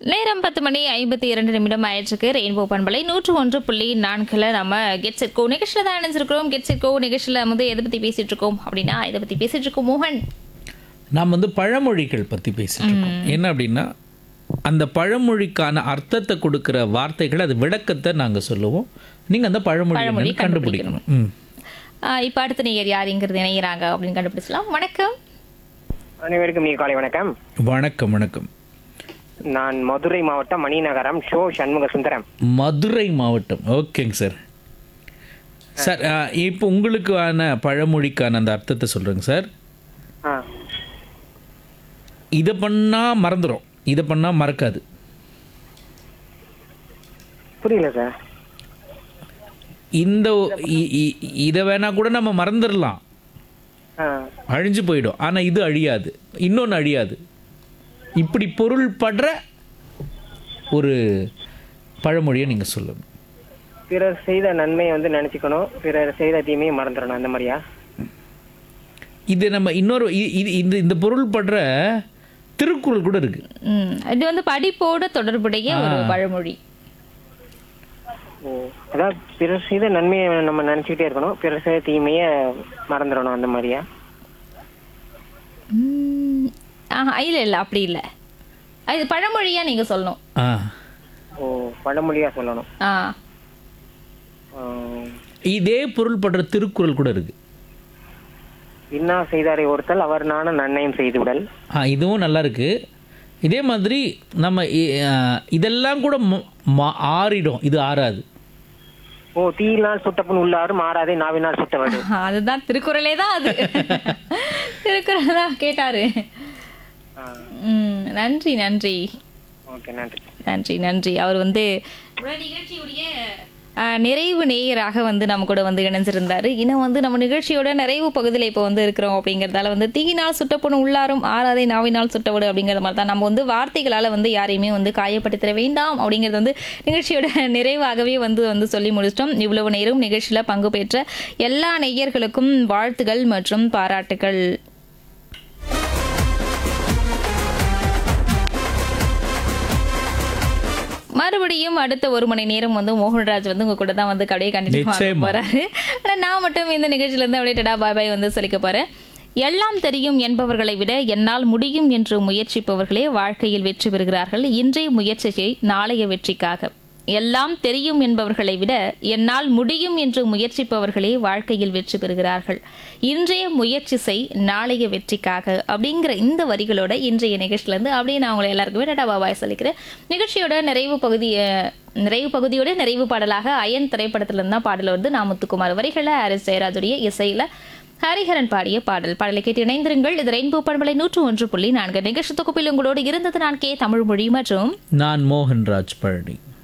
நேரம் பத்து மணி ஐம்பத்தி இரண்டு நிமிடம் ஆயிடுச்சுக்கு ரெயின்போ பண்பலை நூற்று ஒன்று புள்ளி நான்கில் நம்ம கெட் செட் கோ நிகழ்ச்சியில் தான் இணைஞ்சிருக்கிறோம் கெட் செட் கோ நிகழ்ச்சியில் வந்து எதை பற்றி பேசிட்டு இருக்கோம் அப்படின்னா இதை பற்றி பேசிட்டு இருக்கோம் மோகன் நாம் வந்து பழமொழிகள் பற்றி பேசிட்டு இருக்கோம் என்ன அப்படின்னா அந்த பழமொழிக்கான அர்த்தத்தை கொடுக்கிற வார்த்தைகள் அது விளக்கத்தை நாங்கள் சொல்லுவோம் நீங்கள் அந்த பழமொழி பழமொழி என்னன்னு கண்டுபிடிக்கணும் ம் இப்போ அடுத்த நேயர் யாருங்கிறது இணைகிறாங்க அப்படின்னு கண்டுபிடிச்சலாம் வணக்கம் அனைவருக்கும் நீ காலை வணக்கம் வணக்கம் வணக்கம் நான் மதுரை மாவட்டம் மணிநகரம் ஷோ சண்முக சுந்தரம் மதுரை மாவட்டம் ஓகேங்க சார் சார் ஆ, இப்போ உங்களுக்கான பழமொழிக்கான அந்த அர்த்தத்தை சொல்கிறேங்க சார் ஆ இதை பண்ணால் மறந்துடும் இதை பண்ணால் மறக்காது புரியல சார் இந்த இ- இ- இதை வேணா கூட நம்ம மறந்துடலாம் ஆ அழிஞ்சு போயிடும் ஆனால் இது அழியாது இன்னொன்று அழியாது இப்படி பொருள் படுற ஒரு பழமொழியை நீங்கள் சொல்லணும் பிறர் செய்த நன்மையை வந்து நினைச்சுக்கணும் பிறர் செய்த தீமையை மறந்துடணும் அந்த மாதிரியா இது நம்ம இன்னொரு இ- இது இந்த இந்த பொருள் படுற திருக்குறள் கூட இருக்கு ம், இது வந்து படிப்போடு தொடர்புடைய ஒரு பழமொழி ஓ அதாவது பிறர் செய்த நன்மையை நம்ம நினைச்சுக்கிட்டே இருக்கணும் பிறர் செய்த தீமையை மறந்துடணும் அந்த மாதிரியா ம், ஆஹா இல்லை இல்லை அப்படி இல்லை இது பழமொழியா நீங்கள் சொல்லணும் ஆ ஓ பழமொழியா சொல்லணும் ஆ ஆ, இதே பொருள் படுற திருக்குறள் கூட இருக்கு இன்னா செய்தாரை ஒருத்தல் அவர் நானும் நன்மையும் செய்து விடல் ஆ இதுவும் நல்லா இருக்கு இதே மாதிரி நம்ம இ- ஆ, இதெல்லாம் கூட ம- மா- ஆறிடும் இது ஆறாது ஓ தீயினால் சுட்டப்புண் உள்ளாரும் மாறாதே நாவினால் சுட்டவடு ஆஹா, அதுதான் திருக்குறளே தான் அது திருக்குறள் தான் கேட்டாரு ஆ, ம், நன்றி நன்றி ஓகே நன்றி நன்றி நன்றி அவர் வந்து நிகழ்ச்சியுடைய ஆஹ், நிறைவு நேயராக வந்து நம்ம கூட வந்து இணைஞ்சிருந்தாரு இன்னும் வந்து நம்ம நிகழ்ச்சியோட நிறைவு பகுதியில் இப்போ வந்து இருக்கிறோம் அப்படிங்கிறதால வந்து தீயினால் சுட்டப்படும் உள்ளாரும் ஆறாதை நாவினால் சுட்டவிடு அப்படிங்கிற மாதிரி தான் நம்ம வந்து வார்த்தைகளால் வந்து யாரையுமே வந்து காயப்படுத்திட வேண்டாம் அப்படிங்கிறது வந்து நிகழ்ச்சியோட நிறைவாகவே வந்து வந்து சொல்லி முடிச்சிட்டோம் இவ்வளவு நேரம் நிகழ்ச்சியில் பங்கு பெற்ற எல்லா நேயர்களுக்கும் வாழ்த்துகள் மற்றும் பாராட்டுகள் மறுபடியும் அடுத்த ஒரு மணி நேரம் வந்து மோகன்ராஜ் வந்து உங்க கூட தான் வந்து கடையை கண்டிப்பா நிச்சயமா. போறாரு ஆனா நான் மட்டும் இந்த நிகழ்ச்சியில இருந்து அப்படியே டடா பாய் பாய் வந்து சொல்லிக்க போறேன் எல்லாம் தெரியும் என்பவர்களை விட என்னால் முடியும் என்று முயற்சிப்பவர்களே வாழ்க்கையில் வெற்றி பெறுகிறார்கள் இன்றைய முயற்சியை நாளைய வெற்றிக்காக எல்லாம் தெரியும் என்பவர்களை விட என்னால் முடியும் என்று முயற்சிப்பவர்களே வாழ்க்கையில் வெற்றி பெறுகிறார்கள் இன்றைய முயற்சி செய் நாளைய வெற்றிக்காக அப்படிங்கிற இந்த வரிகளோட இன்றைய நிகழ்ச்சியிலேருந்து அப்படியே நான் உங்களை எல்லாருக்குமே டடா பாபாய் சொல்லிக்கிறேன் நிகழ்ச்சியோட நிறைவு பகுதி அஹ், நிறைவு பகுதியோட நிறைவு பாடலாக அயன் திரைப்படத்திலிருந்து தான் பாடல் வந்து நான் முத்துக்குமார் வரிகளை ஹாரிஸ் ஜெயராஜுடைய இசையில ஹரிஹரன் பாடிய பாடல் பாடலை கேட்டு இணைந்திருங்கள் இது ரெயின்போ பண்பலை நூற்று ஒன்று புள்ளி நான்கு நிகழ்ச்சி தொகுப்பில் உங்களோடு இருந்தது நான் கே தமிழ் மொழி மற்றும் நான் மோகன்ராஜ் பழனி